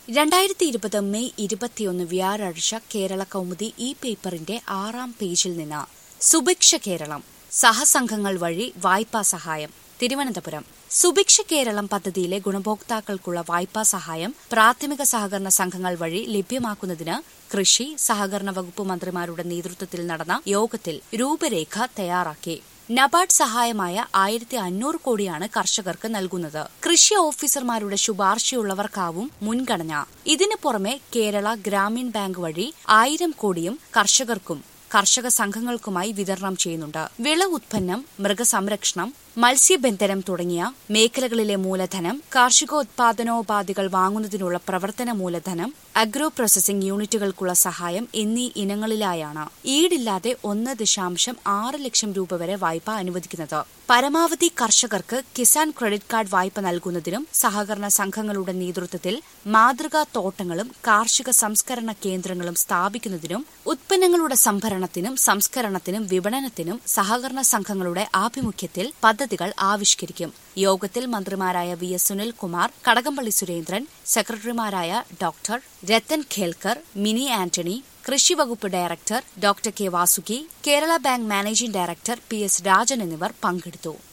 രണ്ടായിരത്തി ഇരുപത് മെയ് ഇരുപത്തിയൊന്ന് വ്യാഴാഴ്ച കേരള കൗമുദി ഇ പേപ്പറിന്റെ ആറാം പേജിൽ നിന്ന് സുഭിക്ഷ കേരളം സഹസംഘങ്ങൾ വഴി വായ്പാ സഹായം തിരുവനന്തപുരം സുഭിക്ഷ കേരളം പദ്ധതിയിലെ ഗുണഭോക്താക്കൾക്കുള്ള വായ്പാ സഹായം പ്രാഥമിക സഹകരണ സംഘങ്ങൾ വഴി ലഭ്യമാക്കുന്നതിന് കൃഷി സഹകരണ വകുപ്പ് മന്ത്രിമാരുടെ നേതൃത്വത്തിൽ നടന്ന യോഗത്തിൽ രൂപരേഖ തയ്യാറാക്കി നബാർഡ് സഹായമായ ആയിരത്തി അഞ്ഞൂറ് കോടിയാണ് കർഷകർക്ക് നൽകുന്നത് കൃഷി ഓഫീസർമാരുടെ ശുപാർശയുള്ളവർക്കാവും മുൻഗണന ഇതിനു പുറമെ കേരള ഗ്രാമീൺ ബാങ്ക് വഴി ആയിരം കോടിയും കർഷകർക്കും കർഷക സംഘങ്ങൾക്കുമായി വിതരണം ചെയ്യുന്നുണ്ട് വിള ഉത്പന്നം മൃഗസംരക്ഷണം മത്സ്യബന്ധനം തുടങ്ങിയ മേഖലകളിലെ മൂലധനം കാർഷികോത്പാദനോപാധികൾ വാങ്ങുന്നതിനുള്ള പ്രവർത്തന മൂലധനം അഗ്രോ പ്രോസസിംഗ് യൂണിറ്റുകൾക്കുള്ള സഹായം എന്നീ ഇനങ്ങളിലായാണ് ഈടില്ലാതെ ഒന്ന് ദശാംശം ആറ് ലക്ഷം രൂപ വരെ വായ്പ അനുവദിക്കുന്നത് പരമാവധി കർഷകർക്ക് കിസാൻ ക്രെഡിറ്റ് കാർഡ് വായ്പ നൽകുന്നതിനും സഹകരണ സംഘങ്ങളുടെ നേതൃത്വത്തിൽ മാതൃകാ തോട്ടങ്ങളും കാർഷിക സംസ്കരണ കേന്ദ്രങ്ങളും സ്ഥാപിക്കുന്നതിനും ഉത്പന്നങ്ങളുടെ സംഭരണത്തിനും സംസ്കരണത്തിനും വിപണനത്തിനും സഹകരണ സംഘങ്ങളുടെ ആഭിമുഖ്യത്തിൽ പദ്ധതികൾ ആവിഷ്കരിക്കും യോഗത്തിൽ മന്ത്രിമാരായ വി എസ് സുനിൽകുമാർ കടകംപള്ളി സുരേന്ദ്രൻ സെക്രട്ടറിമാരായ ഡോക്ടർ രത്തൻ ഖേൽക്കർ മിനി ആന്റണി കൃഷി വകുപ്പ് director doctor K Vasuki Kerala bank managing director P S Rajan എന്നിവർ പങ്കെടുത്തു